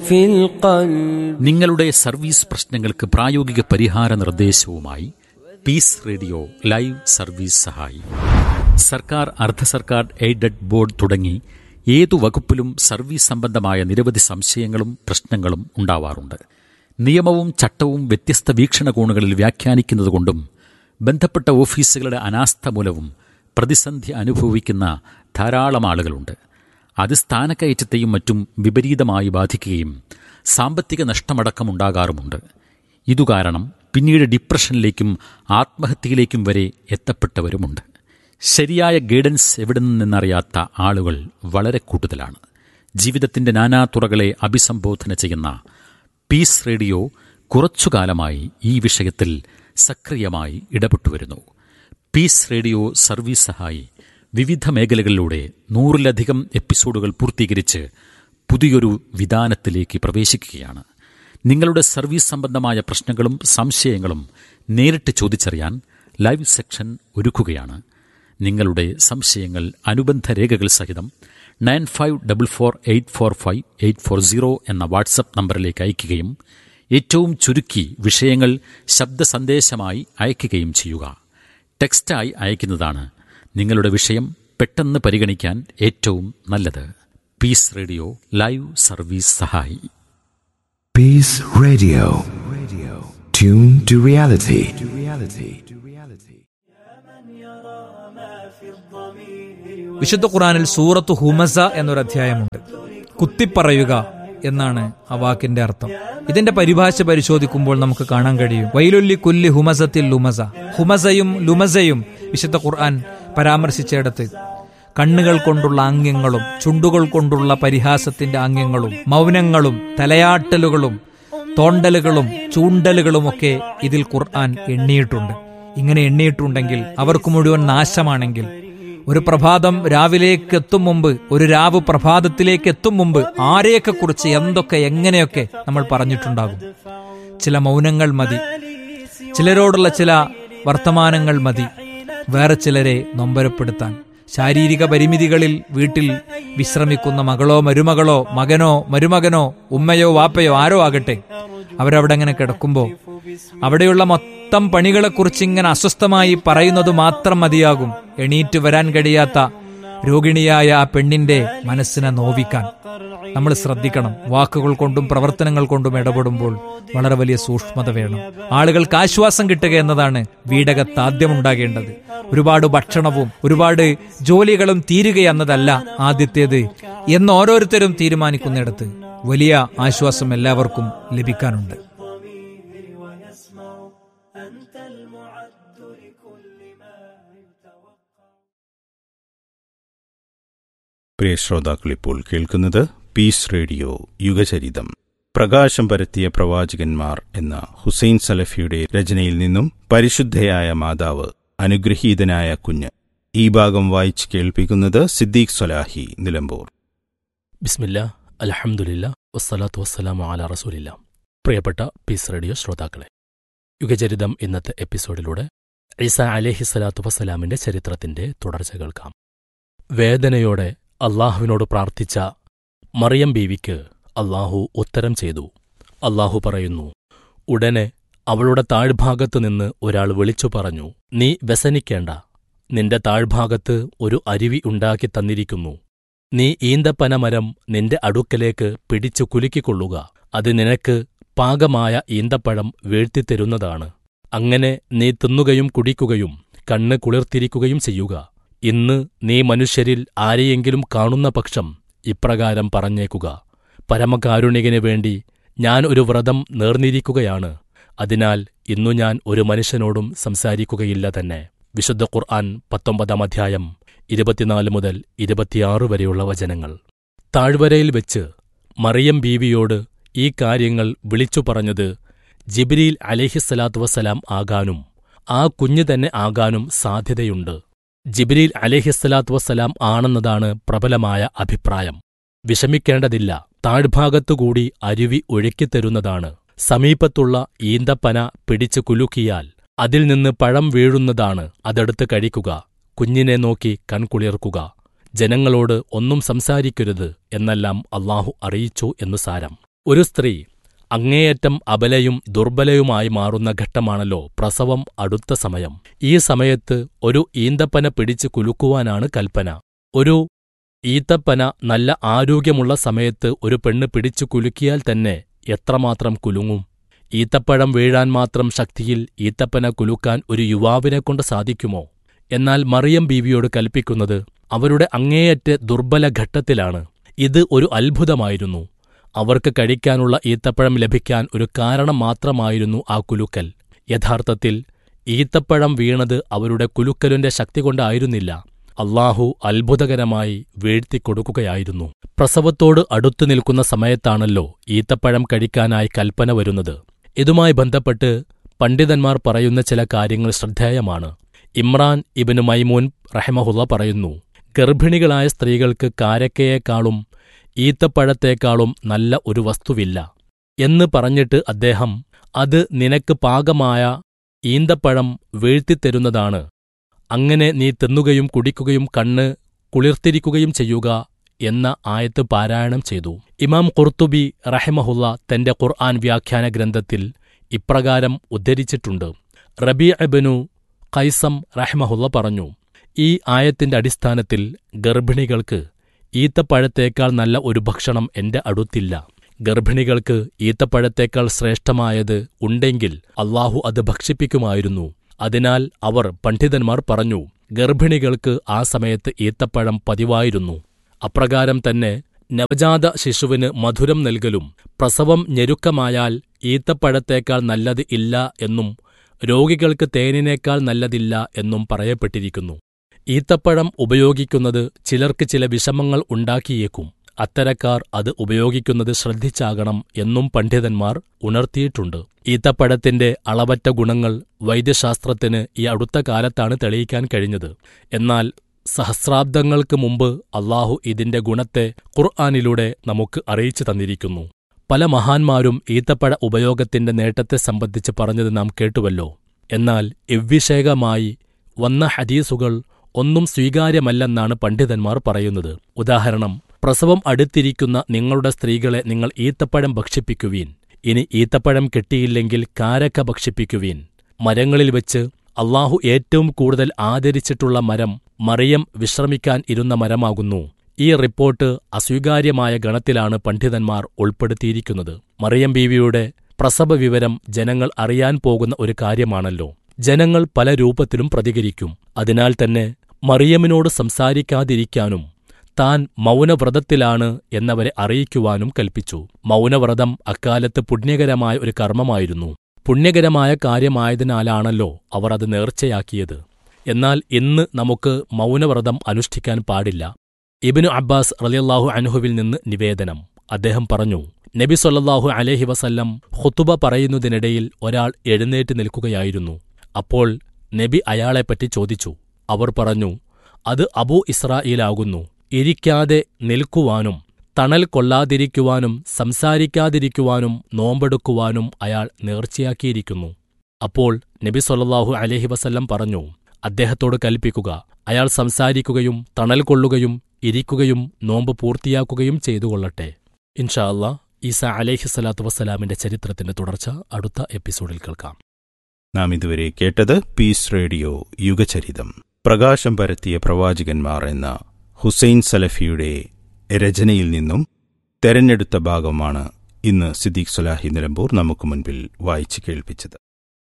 في القلب നിങ്ങളുടെ സർവീസ് പ്രശ്നങ്ങൾക്ക് പ്രായോഗിക പരിഹാര നിർദ്ദേശവുമായി പീസ് റേഡിയോ ലൈവ് സർവീസ് സഹായി സർക്കാർ അർദ്ധ സർക്കാർ എയ്ഡഡ് ബോർഡ് തുടങ്ങി ഏതു വകുപ്പിലും സർവീസ് സംബന്ധമായ നിരവധി സംശയങ്ങളും പ്രശ്നങ്ങളും ഉണ്ടാവാറുണ്ട് നിയമവും ചട്ടവും വ്യത്യസ്ത വീക്ഷണകോണുകളിൽ വ്യാഖ്യാനിക്കുന്നതുകൊണ്ടും ബന്ധപ്പെട്ട ഓഫീസുകളുടെ അനാസ്ഥ മൂലവും പ്രതിസന്ധി അനുഭവിക്കുന്ന ധാരാളം ആളുകളുണ്ട് അത് സ്ഥാനക്കയറ്റത്തെയും മറ്റും വിപരീതമായി ബാധിക്കുകയും സാമ്പത്തിക നഷ്ടമടക്കം ഉണ്ടാകാറുമുണ്ട് ഇതുകാരണം പിന്നീട് ഡിപ്രഷനിലേക്കും ആത്മഹത്യയിലേക്കും വരെ എത്തപ്പെട്ടവരുമുണ്ട് ശരിയായ ഗൈഡൻസ് എവിടെ നിന്നറിയാത്ത ആളുകൾ വളരെ കൂടുതലാണ് ജീവിതത്തിന്റെ നാനാതുറകളെ അഭിസംബോധന ചെയ്യുന്ന പീസ് റേഡിയോ കുറച്ചുകാലമായി ഈ വിഷയത്തിൽ സക്രിയമായി ഇടപെട്ടുവരുന്നു പീസ് റേഡിയോ സർവീസ് സഹായി വിവിധ മേഖലകളിലൂടെ നൂറിലധികം എപ്പിസോഡുകൾ പൂർത്തീകരിച്ച് പുതിയൊരു വിധാനത്തിലേക്ക് പ്രവേശിക്കുകയാണ് നിങ്ങളുടെ സർവീസ് സംബന്ധമായ പ്രശ്നങ്ങളും സംശയങ്ങളും നേരിട്ട് ചോദിച്ചറിയാൻ ലൈവ് സെക്ഷൻ ഒരുക്കുകയാണ് നിങ്ങളുടെ സംശയങ്ങൾ അനുബന്ധ രേഖകൾ സഹിതം nine five double four eight four five eight four zero എന്ന വാട്സപ്പ് നമ്പറിലേക്ക് അയയ്ക്കുകയും ഏറ്റവും ചുരുക്കി വിഷയങ്ങൾ ശബ്ദ സന്ദേശമായി അയയ്ക്കുകയും ചെയ്യുക ടെക്സ്റ്റായി അയക്കുന്നതാണ് നിങ്ങളുടെ വിഷയം പെട്ടെന്ന് പരിഗണിക്കാൻ ഏറ്റവും നല്ലത് പീസ് റേഡിയോ ലൈവ് സർവീസ് സഹായി Peace Radio. Radio. Tune to reality. To reality. To reality. വിശുദ്ധ ഖുറാനിൽ സൂറത്ത് ഹുമസ എന്നൊരു അധ്യായമുണ്ട് കുത്തിപ്പറയുക എന്നാണ് ആ വാക്കിന്റെ അർത്ഥം ഇതിന്റെ പരിഭാഷ പരിശോധിക്കുമ്പോൾ നമുക്ക് കാണാൻ കഴിയും വൈലുല്ലി കുല്ലി ഹുമസത്തിൽ ലുമസ ഹുമസയും ലുമസയും വിശുദ്ധ ഖുർആൻ പരാമർശിച്ചിടത്ത് കണ്ണുകൾ കൊണ്ടുള്ള ആംഗ്യങ്ങളും ചുണ്ടുകൾ കൊണ്ടുള്ള പരിഹാസത്തിന്റെ ആംഗ്യങ്ങളും മൗനങ്ങളും തലയാട്ടലുകളും തോണ്ടലുകളും ചൂണ്ടലുകളുമൊക്കെ ഇതിൽ ഖുർആൻ എണ്ണിയിട്ടുണ്ട് ഇങ്ങനെ എണ്ണിയിട്ടുണ്ടെങ്കിൽ അവർക്ക് മുഴുവൻ നാശമാണെങ്കിൽ ഒരു പ്രഭാതം രാവിലേക്ക് എത്തും മുമ്പ് ഒരു രാവ് പ്രഭാതത്തിലേക്ക് എത്തും മുമ്പ് ആരെയൊക്കെ കുറിച്ച് എന്തൊക്കെ എങ്ങനെയൊക്കെ നമ്മൾ പറഞ്ഞിട്ടുണ്ടാകും ചില മൗനങ്ങൾ മതി ചിലരോടുള്ള ചില വർത്തമാനങ്ങൾ മതി വേറെ ചിലരെ നൊമ്പരപ്പെടുത്താൻ ശാരീരിക പരിമിതികളിൽ വീട്ടിൽ വിശ്രമിക്കുന്ന മകളോ മരുമകളോ മകനോ മരുമകനോ ഉമ്മയോ വാപ്പയോ ആരോ ആകട്ടെ അവരവിടെ അങ്ങനെ കിടക്കുമ്പോൾ അവിടെയുള്ള മൊത്തം പണികളെക്കുറിച്ച് ഇങ്ങനെ അസ്വസ്ഥമായി പറയുന്നത് മാത്രം മതിയാകും എണീറ്റ് വരാൻ കഴിയാത്ത രോഗിണിയായ ആ പെണ്ണിന്റെ മനസ്സിനെ നോവിക്കാൻ നമ്മൾ ശ്രദ്ധിക്കണം വാക്കുകൾ കൊണ്ടും പ്രവർത്തനങ്ങൾ കൊണ്ടും ഇടപെടുമ്പോൾ വളരെ വലിയ സൂക്ഷ്മത വേണം ആളുകൾക്ക് ആശ്വാസം കിട്ടുക എന്നതാണ് വീടകത്ത് ആദ്യം ഉണ്ടാകേണ്ടത് ഒരുപാട് ഭക്ഷണവും ഒരുപാട് ജോലികളും തീരുക എന്നതല്ല ആദ്യത്തേത് എന്ന് ഓരോരുത്തരും തീരുമാനിക്കുന്നിടത്ത് വലിയ ആശ്വാസം എല്ലാവർക്കും ലഭിക്കാനുണ്ട് പ്രിയ ശ്രോതാക്കൾ ഇപ്പോൾ കേൾക്കുന്നത് പീസ് റേഡിയോ യുഗചരിതം പ്രകാശം പരത്തിയ പ്രവാചകന്മാർ എന്ന ഹുസൈൻ സലഫിയുടെ രചനയിൽ നിന്നും പരിശുദ്ധയായ മാതാവ് അനുഗ്രഹീതനായ കുഞ്ഞ് ഈ ഭാഗം വായിച്ച് കേൾപ്പിക്കുന്നത് സിദ്ദീഖ് സൊലാഹി നിലമ്പൂർ ബിസ്മില്ല അലഹമുല്ല വസ്സലാത്തു വസ്സലാമു അല റസൂലില്ല പ്രിയപ്പെട്ട പീസ് റേഡിയോ ശ്രോതാക്കളെ യുഗചരിതം ഇന്നത്തെ എപ്പിസോഡിലൂടെ ഈസ അലേഹി സ്വലാത്തു വസ്സലാമിന്റെ ചരിത്രത്തിന്റെ തുടർച്ച കേൾക്കാം വേദനയോടെ അള്ളാഹുവിനോട് പ്രാർത്ഥിച്ച മറിയം ബീവിക്ക് അള്ളാഹു ഉത്തരം ചെയ്തു അള്ളാഹു പറയുന്നു ഉടനെ അവളുടെ താഴ്ഭാഗത്തു നിന്ന് ഒരാൾ വിളിച്ചു പറഞ്ഞു നീ വ്യസനിക്കേണ്ട നിന്റെ താഴ്ഭാഗത്ത് ഒരു അരുവി ഉണ്ടാക്കി തന്നിരിക്കുന്നു നീ ഈന്തപ്പനമരം നിന്റെ അടുക്കലേക്ക് പിടിച്ചു കുലുക്കിക്കൊള്ളുക അത് നിനക്ക് പാകമായ ഈന്തപ്പഴം വീഴ്ത്തിത്തരുന്നതാണ് അങ്ങനെ നീ തിന്നുകയും കുടിക്കുകയും കണ്ണ് കുളിർത്തിരിക്കുകയും ചെയ്യുക ഇന്ന് നീ മനുഷ്യരിൽ ആരെയെങ്കിലും കാണുന്ന പക്ഷം ഇപ്രകാരം പറഞ്ഞേക്കുക പരമകാരുണികന് വേണ്ടി ഞാൻ ഒരു വ്രതം നേർന്നിരിക്കുകയാണ് അതിനാൽ ഇന്നു ഞാൻ ഒരു മനുഷ്യനോടും സംസാരിക്കുകയില്ല തന്നെ വിശുദ്ധ ഖുർആൻ പത്തൊമ്പതാം അധ്യായം ഇരുപത്തിനാല് മുതൽ ഇരുപത്തിയാറ് വരെയുള്ള വചനങ്ങൾ താഴ്വരയിൽ വെച്ച് മറിയം ബീവിയോട് ഈ കാര്യങ്ങൾ വിളിച്ചു പറഞ്ഞത് ജിബ്രീൽ അലേഹിസ്സലാത്തു വസ്സലാം ആകാനും ആ കുഞ്ഞ് തന്നെ ആകാനും സാധ്യതയുണ്ട് ജിബ്രീൽ അലേഹിസ്സലാത്തു വസ്സലാം ആണെന്നതാണ് പ്രബലമായ അഭിപ്രായം വിഷമിക്കേണ്ടതില്ല താഴ്ഭാഗത്തുകൂടി അരുവി ഒഴുക്കിത്തരുന്നതാണ് സമീപത്തുള്ള ഈന്തപ്പന പിടിച്ചു കുലുക്കിയാൽ അതിൽ നിന്ന് പഴം വീഴുന്നതാണ് അതെടുത്ത് കഴിക്കുക കുഞ്ഞിനെ നോക്കി കൺകുളിർക്കുക ജനങ്ങളോട് ഒന്നും സംസാരിക്കരുത് എന്നെല്ലാം അള്ളാഹു അറിയിച്ചു എന്നു സാരം ഒരു സ്ത്രീ അങ്ങേയറ്റം അബലയും ദുർബലയുമായി മാറുന്ന ഘട്ടമാണല്ലോ പ്രസവം അടുത്ത സമയം ഈ സമയത്ത് ഒരു ഈന്തപ്പന പിടിച്ച് കുലുക്കുവാനാണ് കൽപ്പന ഒരു ഈത്തപ്പന നല്ല ആരോഗ്യമുള്ള സമയത്ത് ഒരു പെണ്ണ് പിടിച്ചു കുലുക്കിയാൽ തന്നെ എത്രമാത്രം കുലുങ്ങും ഈത്തപ്പഴം വീഴാൻ മാത്രം ശക്തിയിൽ ഈത്തപ്പന കുലുക്കാൻ ഒരു യുവാവിനെക്കൊണ്ട് സാധിക്കുമോ എന്നാൽ മറിയം ബീവിയോട് കൽപ്പിക്കുന്നത് അവരുടെ അങ്ങേയറ്റ ദുർബല ഘട്ടത്തിലാണ് ഇത് ഒരു അത്ഭുതമായിരുന്നു അവർക്ക് കഴിക്കാനുള്ള ഈത്തപ്പഴം ലഭിക്കാൻ ഒരു കാരണം മാത്രമായിരുന്നു ആ കുലുക്കൽ യഥാർത്ഥത്തിൽ ഈത്തപ്പഴം വീണത് അവരുടെ കുലുക്കലിന്റെ ശക്തി കൊണ്ടായിരുന്നില്ല അള്ളാഹു അത്ഭുതകരമായി വീഴ്ത്തിക്കൊടുക്കുകയായിരുന്നു പ്രസവത്തോട് അടുത്തു നിൽക്കുന്ന സമയത്താണല്ലോ ഈത്തപ്പഴം കഴിക്കാനായി കൽപ്പന വരുന്നത് ഇതുമായി ബന്ധപ്പെട്ട് പണ്ഡിതന്മാർ പറയുന്ന ചില കാര്യങ്ങൾ ശ്രദ്ധേയമാണ് ഇമ്രാൻ ഇബിന് മൈമൂൻ റഹമഹുള്ള പറയുന്നു ഗർഭിണികളായ സ്ത്രീകൾക്ക് കാരക്കയേക്കാളും ഈത്തപ്പഴത്തേക്കാളും നല്ല ഒരു വസ്തുവില്ല എന്ന് പറഞ്ഞിട്ട് അദ്ദേഹം അത് നിനക്ക് പാകമായ ഈന്തപ്പഴം വീഴ്ത്തിത്തരുന്നതാണ് അങ്ങനെ നീ തിന്നുകയും കുടിക്കുകയും കണ്ണ് കുളിർത്തിരിക്കുകയും ചെയ്യുക എന്ന ആയത്ത് പാരായണം ചെയ്തു ഇമാം ഖുർത്തുബി റഹമഹുല്ല തന്റെ ഖുർആൻ വ്യാഖ്യാന ഗ്രന്ഥത്തിൽ ഇപ്രകാരം ഉദ്ധരിച്ചിട്ടുണ്ട് റബീഅബനു ഖൈസം റഹ്മഹുല്ല പറഞ്ഞു ഈ ആയത്തിന്റെ അടിസ്ഥാനത്തിൽ ഗർഭിണികൾക്ക് ഈത്തപ്പഴത്തേക്കാൾ നല്ല ഒരു ഭക്ഷണം എന്റെ അടുത്തില്ല ഗർഭിണികൾക്ക് ഈത്തപ്പഴത്തേക്കാൾ ശ്രേഷ്ഠമായത് ഉണ്ടെങ്കിൽ അള്ളാഹു അത് ഭക്ഷിപ്പിക്കുമായിരുന്നു അതിനാൽ അവർ പണ്ഡിതന്മാർ പറഞ്ഞു ഗർഭിണികൾക്ക് ആ സമയത്ത് ഈത്തപ്പഴം പതിവായിരുന്നു അപ്രകാരം തന്നെ നവജാത ശിശുവിന് മധുരം നൽകലും പ്രസവം ഞെരുക്കമായാൽ ഈത്തപ്പഴത്തേക്കാൾ നല്ലത് ഇല്ല എന്നും രോഗികൾക്ക് തേനിനേക്കാൾ നല്ലതില്ല എന്നും പറയപ്പെട്ടിരിക്കുന്നു ഈത്തപ്പഴം ഉപയോഗിക്കുന്നത് ചിലർക്ക് ചില വിഷമങ്ങൾ ഉണ്ടാക്കിയേക്കും അത്തരക്കാർ അത് ഉപയോഗിക്കുന്നത് ശ്രദ്ധിച്ചാകണം എന്നും പണ്ഡിതന്മാർ ഉണർത്തിയിട്ടുണ്ട് ഈത്തപ്പഴത്തിന്റെ അളവറ്റ ഗുണങ്ങൾ വൈദ്യശാസ്ത്രത്തിന് ഈ അടുത്ത കാലത്താണ് തെളിയിക്കാൻ കഴിഞ്ഞത് എന്നാൽ സഹസ്രാബ്ദങ്ങൾക്ക് മുമ്പ് അള്ളാഹു ഇതിന്റെ ഗുണത്തെ ഖുർആാനിലൂടെ നമുക്ക് അറിയിച്ചു തന്നിരിക്കുന്നു പല മഹാന്മാരും ഈത്തപ്പഴ ഉപയോഗത്തിന്റെ നേട്ടത്തെ സംബന്ധിച്ച് പറഞ്ഞത് നാം കേട്ടുവല്ലോ എന്നാൽ ഇவ்விഷയകമായി വന്ന ഹദീസുകൾ ഒന്നും സ്വീകാര്യമല്ലെന്നാണ് പണ്ഡിതന്മാർ പറയുന്നത് ഉദാഹരണം പ്രസവം അടുത്തിരിക്കുന്ന നിങ്ങളുടെ സ്ത്രീകളെ നിങ്ങൾ ഈത്തപ്പഴം ഭക്ഷിപ്പിക്കുവീൻ ഇനി ഈത്തപ്പഴം കിട്ടിയില്ലെങ്കിൽ കാരക്ക ഭക്ഷിപ്പിക്കുവീൻ മരങ്ങളിൽ വെച്ച് അള്ളാഹു ഏറ്റവും കൂടുതൽ ആദരിച്ചിട്ടുള്ള മരം മറിയം വിശ്രമിക്കാൻ ഇരുന്ന മരമാകുന്നു ഈ റിപ്പോർട്ട് അസ്വീകാര്യമായ ഗണത്തിലാണ് പണ്ഡിതന്മാർ ഉൾപ്പെടുത്തിയിരിക്കുന്നത് മറിയം ബീവിയുടെ പ്രസവ വിവരം ജനങ്ങൾ അറിയാൻ പോകുന്ന ഒരു കാര്യമാണല്ലോ ജനങ്ങൾ പല രൂപത്തിലും പ്രതികരിക്കും അതിനാൽ തന്നെ മറിയമിനോട് സംസാരിക്കാതിരിക്കാനും താൻ മൗനവ്രതത്തിലാണ് എന്നവരെ അറിയിക്കുവാനും കൽപ്പിച്ചു മൗനവ്രതം അക്കാലത്ത് പുണ്യകരമായ ഒരു കർമ്മമായിരുന്നു പുണ്യകരമായ കാര്യമായതിനാലാണല്ലോ അവർ അത് നേർച്ചയാക്കിയത് എന്നാൽ ഇന്ന് നമുക്ക് മൗനവ്രതം അനുഷ്ഠിക്കാൻ പാടില്ല ഇബിനു അബ്ബാസ് റലിയല്ലാഹു അൻഹുവിൽ നിന്ന് നിവേദനം അദ്ദേഹം പറഞ്ഞു നബി സൊല്ലാഹു അലേഹി വസല്ലം ഹുത്തുബ പറയുന്നതിനിടയിൽ ഒരാൾ എഴുന്നേറ്റ് നിൽക്കുകയായിരുന്നു അപ്പോൾ നബി അയാളെപ്പറ്റി ചോദിച്ചു അവർ പറഞ്ഞു അത് അബൂ ഇസ്രായേലാകുന്നു ഇരിക്കാതെ നിൽക്കുവാനും തണൽ കൊള്ളാതിരിക്കുവാനും സംസാരിക്കാതിരിക്കുവാനും നോമ്പെടുക്കുവാനും അയാൾ നേർച്ചയാക്കിയിരിക്കുന്നു അപ്പോൾ നബി സൊല്ലാഹു അലഹി വസല്ലം പറഞ്ഞു അദ്ദേഹത്തോട് കൽപ്പിക്കുക അയാൾ സംസാരിക്കുകയും തണൽ കൊള്ളുകയും ഇരിക്കുകയും നോമ്പ് പൂർത്തിയാക്കുകയും ചെയ്തുകൊള്ളട്ടെ ഇൻഷാ അല്ലാ ഈസ അലേഹിസ്സലാത്തു വസ്സലാമിന്റെ ചരിത്രത്തിന്റെ തുടർച്ച അടുത്ത എപ്പിസോഡിൽ കേൾക്കാം നാം ഇതുവരെ കേട്ടത് പീസ് റേഡിയോ യുഗചരിതം പ്രകാശം പരത്തിയ പ്രവാചകന്മാർ എന്ന ഹുസൈൻ സലഫിയുടെ രചനയിൽ നിന്നും തെരഞ്ഞെടുത്ത ഭാഗമാണ് ഇന്ന് സിദ്ദീഖ് സലാഹി നിലമ്പൂർ നമുക്ക് മുൻപിൽ വായിച്ചു കേൾപ്പിച്ചത്